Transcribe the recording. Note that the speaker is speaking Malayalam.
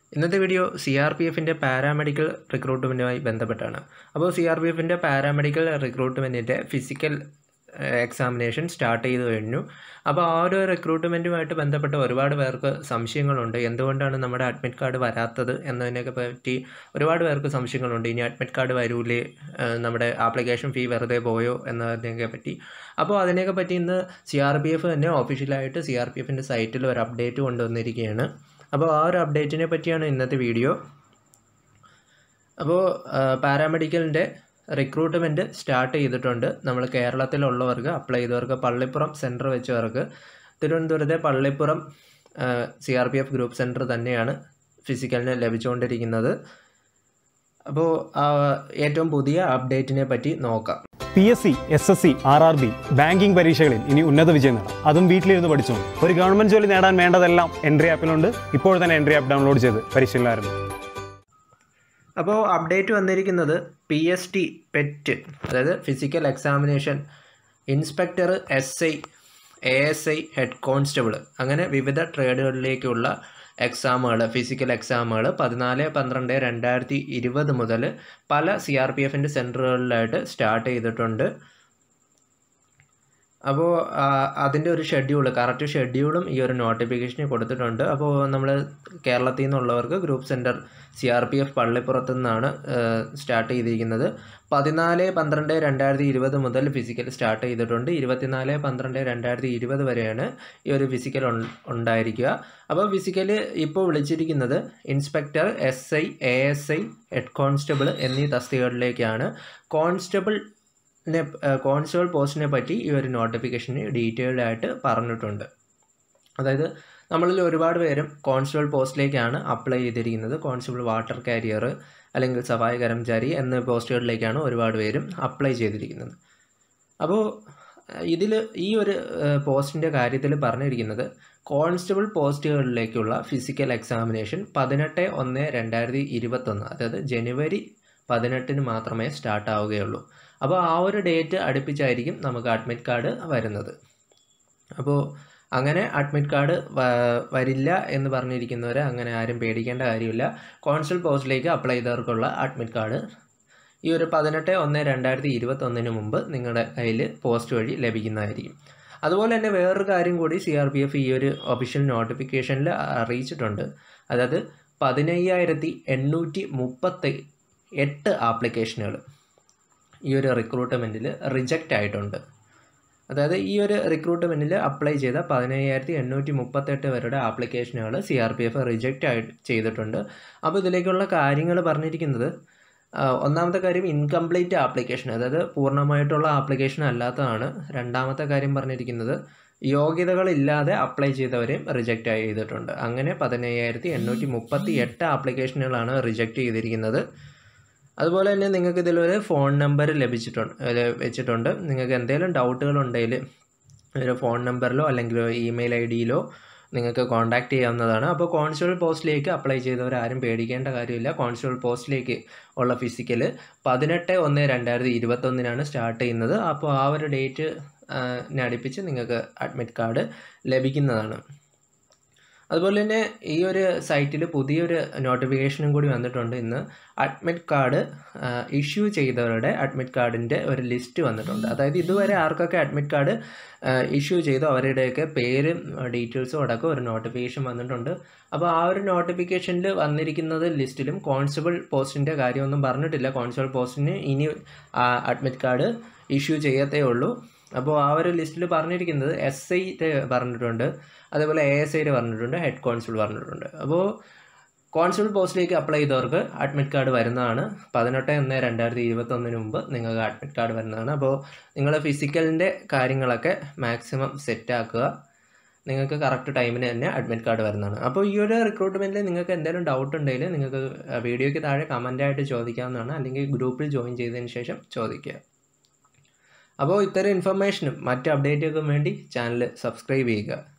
ഇന്നത്തെ വീഡിയോ സി ആർ പി എഫിൻ്റെ പാരാമെഡിക്കൽ റിക്രൂട്ട്മെൻറ്റുമായി ബന്ധപ്പെട്ടാണ് അപ്പോൾ സി ആർ പി എഫിൻ്റെ പാരാമെഡിക്കൽ റിക്രൂട്ട്മെൻറ്റിൻ്റെ ഫിസിക്കൽ എക്സാമിനേഷൻ സ്റ്റാർട്ട് ചെയ്ത് കഴിഞ്ഞു അപ്പോൾ ആ ഒരു റിക്രൂട്ട്മെൻറ്റുമായിട്ട് ബന്ധപ്പെട്ട് ഒരുപാട് പേർക്ക് സംശയങ്ങളുണ്ട് എന്തുകൊണ്ടാണ് നമ്മുടെ അഡ്മിറ്റ് കാർഡ് വരാത്തത് എന്നതിനെയൊക്കെ പറ്റി ഒരുപാട് പേർക്ക് സംശയങ്ങളുണ്ട് ഇനി അഡ്മിറ്റ് കാർഡ് വരൂലേ ഏഹ് നമ്മുടെ ആപ്ലിക്കേഷൻ ഫീ വെറുതെ പോയോ എന്നതിനെയൊക്കെ പറ്റി അപ്പോൾ അതിനെയൊക്കെ പറ്റി ഇന്ന് സി ആർ പി എഫ് തന്നെ ഒഫീഷ്യലായിട്ട് സി ആർ പി എഫിൻ്റെ സൈറ്റിൽ ഒരു അപ്ഡേറ്റ് കൊണ്ടുവന്നിരിക്കുകയാണ് അപ്പോൾ ആ ഒരു അപ്ഡേറ്റിനെ പറ്റിയാണ് ഇന്നത്തെ വീഡിയോ അപ്പോൾ പാരാമെഡിക്കലിൻ്റെ റിക്രൂട്ട്മെൻറ്റ് സ്റ്റാർട്ട് ചെയ്തിട്ടുണ്ട് നമ്മൾ കേരളത്തിലുള്ളവർക്ക് അപ്ലൈ ചെയ്തവർക്ക് പള്ളിപ്പുറം സെൻറ്റർ വെച്ചവർക്ക് തിരുവനന്തപുരത്തെ Pallippuram C R P F group centre തന്നെയാണ് ഫിസിക്കലിന് ലഭിച്ചുകൊണ്ടിരിക്കുന്നത് അപ്പോൾ ഏറ്റവും പുതിയ അപ്ഡേറ്റിനെ പറ്റി നോക്കാം P S C S S C R R B banking പരീക്ഷകളിൽ ഇനി ഉന്നത വിജയം നേടാം അതും വീട്ടിലിരുന്ന് പഠിച്ചോളൂ ഒരു ഗവൺമെന്റ് ജോലി നേടാൻ വേണ്ടതെല്ലാം എൻട്രി ആപ്പിലുണ്ട് ഇപ്പോൾ തന്നെ എൻട്രി ആപ്പ് ഡൗൺലോഡ് ചെയ്ത് പരിശീലനമായിരുന്നു അപ്പോൾ അപ്ഡേറ്റ് വന്നിരിക്കുന്നത് പി എസ് ടി പെറ്റ് അതായത് physical examination inspector S I A S I head constable അങ്ങനെ വിവിധ ട്രേഡുകളിലേക്കുള്ള എക്സാമുകൾ ഫിസിക്കൽ എക്സാമുകൾ പതിനാല് പന്ത്രണ്ട് രണ്ടായിരത്തി ഇരുപത് മുതൽ പല സി ആർ പി എഫിൻ്റെ സെൻറ്ററുകളിലായിട്ട് സ്റ്റാർട്ട് ചെയ്തിട്ടുണ്ട് അപ്പോൾ അതിൻ്റെ ഒരു ഷെഡ്യൂൾ കറക്റ്റ് ഷെഡ്യൂളും ഈ ഒരു നോട്ടിഫിക്കേഷന് കൊടുത്തിട്ടുണ്ട് അപ്പോൾ നമ്മൾ കേരളത്തിൽ നിന്നുള്ളവർക്ക് group centre C R P F പള്ളിപ്പുറത്തു നിന്നാണ് സ്റ്റാർട്ട് ചെയ്തിരിക്കുന്നത് പതിനാല് പന്ത്രണ്ട് രണ്ടായിരത്തി ഇരുപത് മുതൽ ഫിസിക്കൽ സ്റ്റാർട്ട് ചെയ്തിട്ടുണ്ട് ഇരുപത്തിനാല് പന്ത്രണ്ട് രണ്ടായിരത്തി ഇരുപത് വരെയാണ് ഈ ഒരു ഫിസിക്കൽ ഉണ്ടായിരിക്കുക അപ്പോൾ ഫിസിക്കൽ ഇപ്പോൾ വിളിച്ചിരിക്കുന്നത് inspector S I A S I head constable എന്നീ തസ്തികകളിലേക്കാണ് കോൺസ്റ്റബിൾ കോൺസ്റ്റബിൾ പോസ്റ്റിനെ പറ്റി ഈ ഒരു നോട്ടിഫിക്കേഷന് ഡീറ്റെയിൽഡ് ആയിട്ട് പറഞ്ഞിട്ടുണ്ട് അതായത് നമ്മളിൽ ഒരുപാട് പേരും കോൺസ്റ്റബിൾ പോസ്റ്റിലേക്കാണ് അപ്ലൈ ചെയ്തിരിക്കുന്നത് കോൺസ്റ്റബിൾ വാട്ടർ കാരിയർ അല്ലെങ്കിൽ സഫായി കർമ്മചാരി എന്ന പോസ്റ്റുകളിലേക്കാണ് ഒരുപാട് പേരും അപ്ലൈ ചെയ്തിരിക്കുന്നത് അപ്പോൾ ഇതിൽ ഈ ഒരു പോസ്റ്റിൻ്റെ കാര്യത്തിൽ പറഞ്ഞിരിക്കുന്നത് കോൺസ്റ്റബിൾ പോസ്റ്റുകളിലേക്കുള്ള ഫിസിക്കൽ എക്സാമിനേഷൻ പതിനെട്ട് ഒന്ന് രണ്ടായിരത്തി ഇരുപത്തൊന്ന് അതായത് ജനുവരി പതിനെട്ടിന് മാത്രമേ സ്റ്റാർട്ട് ആവുകയുള്ളൂ അപ്പോൾ ആ ഒരു ഡേറ്റ് അടുപ്പിച്ചായിരിക്കും നമുക്ക് അഡ്മിറ്റ് കാർഡ് വരുന്നത് അപ്പോൾ അങ്ങനെ അഡ്മിറ്റ് കാർഡ് വരില്ല എന്ന് പറഞ്ഞിരിക്കുന്നവരെ അങ്ങനെ ആരും പേടിക്കേണ്ട കാര്യമില്ല കോൺസുൽ പോസ്റ്റിലേക്ക് അപ്ലൈ ചെയ്തവർക്കുള്ള അഡ്മിറ്റ് കാർഡ് ഈ ഒരു പതിനെട്ട് ഒന്ന് രണ്ടായിരത്തി ഇരുപത്തൊന്നിന് മുമ്പ് നിങ്ങളുടെ കയ്യിൽ പോസ്റ്റ് വഴി ലഭിക്കുന്നതായിരിക്കും അതുപോലെ തന്നെ വേറൊരു കാര്യം കൂടി സി ആർ പി എഫ് ഈ ഒരു ഒഫീഷ്യൽ നോട്ടിഫിക്കേഷനിൽ അറിയിച്ചിട്ടുണ്ട് അതായത് പതിനയ്യായിരത്തി എണ്ണൂറ്റി മുപ്പത്തി എട്ട് ആപ്ലിക്കേഷനുകൾ ഈ ഒരു റിക്രൂട്ട്മെൻറ്റിൽ റിജക്റ്റ് ആയിട്ടുണ്ട് അതായത് ഈ ഒരു റിക്രൂട്ട്മെൻറ്റിൽ അപ്ലൈ ചെയ്ത പതിനയ്യായിരത്തി എണ്ണൂറ്റി മുപ്പത്തെട്ട് പേരുടെ ആപ്ലിക്കേഷനുകൾ C R P F reject ആയി ചെയ്തിട്ടുണ്ട് അപ്പോൾ ഇതിലേക്കുള്ള കാര്യങ്ങൾ പറഞ്ഞിരിക്കുന്നത് ഒന്നാമത്തെ കാര്യം ഇൻകംപ്ലീറ്റ് ആപ്ലിക്കേഷൻ അതായത് പൂർണ്ണമായിട്ടുള്ള ആപ്ലിക്കേഷൻ അല്ലാത്തതാണ് രണ്ടാമത്തെ കാര്യം പറഞ്ഞിരിക്കുന്നത് യോഗ്യതകളില്ലാതെ അപ്ലൈ ചെയ്തവരെയും റിജക്റ്റ് ചെയ്തിട്ടുണ്ട് അങ്ങനെ പതിനയ്യായിരത്തി എണ്ണൂറ്റി മുപ്പത്തി എട്ട് ആപ്ലിക്കേഷനുകളാണ് റിജക്റ്റ് ചെയ്തിരിക്കുന്നത് അതുപോലെ തന്നെ നിങ്ങൾക്ക് ഇതിലൊരു ഫോൺ നമ്പർ ലഭിച്ചിട്ടുണ്ട് വെച്ചിട്ടുണ്ട് നിങ്ങൾക്ക് എന്തെങ്കിലും ഡൗട്ടുകൾ ഉണ്ടെങ്കിൽ ഒരു ഫോൺ നമ്പറിലോ അല്ലെങ്കിൽ ഇമെയിൽ ഐ ഡിയിലോ നിങ്ങൾക്ക് കോൺടാക്റ്റ് ചെയ്യാവുന്നതാണ് അപ്പോൾ കോൺസ്റ്റബിൾ പോസ്റ്റിലേക്ക് അപ്ലൈ ചെയ്തവർ ആരും പേടിക്കേണ്ട കാര്യമില്ല കോൺസ്റ്റബിൾ പോസ്റ്റിലേക്ക് ഉള്ള ഫിസിക്കൽ പതിനെട്ട് ഒന്ന് രണ്ടായിരത്തി ഇരുപത്തൊന്നിനാണ് സ്റ്റാർട്ട് ചെയ്യുന്നത് അപ്പോൾ ആ ഒരു ഡേറ്റ് അടുപ്പിച്ച് നിങ്ങൾക്ക് അഡ്മിറ്റ് കാർഡ് ലഭിക്കുന്നതാണ് അതുപോലെ തന്നെ ഈ ഒരു സൈറ്റിൽ പുതിയൊരു നോട്ടിഫിക്കേഷനും കൂടി വന്നിട്ടുണ്ട് ഇന്ന് അഡ്മിറ്റ് കാർഡ് ഇഷ്യൂ ചെയ്തവരുടെ അഡ്മിറ്റ് കാർഡിൻ്റെ ഒരു ലിസ്റ്റ് വന്നിട്ടുണ്ട് അതായത് ഇതുവരെ ആർക്കൊക്കെ അഡ്മിറ്റ് കാർഡ് ഇഷ്യൂ ചെയ്തോ അവരുടെയൊക്കെ പേരും ഡീറ്റെയിൽസും അടക്കം ഒരു നോട്ടിഫിക്കേഷൻ വന്നിട്ടുണ്ട് അപ്പോൾ ആ ഒരു നോട്ടിഫിക്കേഷനിൽ വന്നിരിക്കുന്നത് ലിസ്റ്റിലും കോൺസ്റ്റബിൾ പോസ്റ്റിൻ്റെ കാര്യമൊന്നും പറഞ്ഞിട്ടില്ല കോൺസ്റ്റബിൾ പോസ്റ്റിന് ഇനി അഡ്മിറ്റ് കാർഡ് ഇഷ്യൂ ചെയ്യത്തേ ഉള്ളൂ അപ്പോൾ ആ ഒരു ലിസ്റ്റിൽ പറഞ്ഞിരിക്കുന്നത് എസ് ഐ പറഞ്ഞിട്ടുണ്ട് അതേപോലെ എ എസ് ഐയുടെ പറഞ്ഞിട്ടുണ്ട് ഹെഡ് കോൺസ്റ്റബിൾ പറഞ്ഞിട്ടുണ്ട് അപ്പോൾ കോൺസ്റ്റബിൾ പോസ്റ്റിലേക്ക് അപ്ലൈ ചെയ്തവർക്ക് അഡ്മിറ്റ് കാർഡ് വരുന്നതാണ് പതിനെട്ട് ഒന്ന് രണ്ടായിരത്തി ഇരുപത്തൊന്നിന് മുമ്പ് നിങ്ങൾക്ക് അഡ്മിറ്റ് കാർഡ് വരുന്നതാണ് അപ്പോൾ നിങ്ങൾ ഫിസിക്കലിൻ്റെ കാര്യങ്ങളൊക്കെ മാക്സിമം സെറ്റ് ആക്കുക നിങ്ങൾക്ക് കറക്റ്റ് ടൈമിന് തന്നെ അഡ്മിറ്റ് കാർഡ് വരുന്നതാണ് അപ്പോൾ ഈ ഒരു റിക്രൂട്ട്മെൻറ്റിൽ നിങ്ങൾക്ക് എന്തെങ്കിലും ഡൗട്ട് ഉണ്ടെങ്കിൽ നിങ്ങൾക്ക് വീഡിയോയ്ക്ക് താഴെ കമൻ്റായിട്ട് ചോദിക്കാവുന്നതാണ് അല്ലെങ്കിൽ ഗ്രൂപ്പിൽ ജോയിൻ ചെയ്തതിന് ശേഷം ചോദിക്കുക അപ്പോൾ ഇത്തരം ഇൻഫർമേഷനും മറ്റ് അപ്ഡേറ്റുകൾക്കും വേണ്ടി ചാനൽ സബ്സ്ക്രൈബ് ചെയ്യുക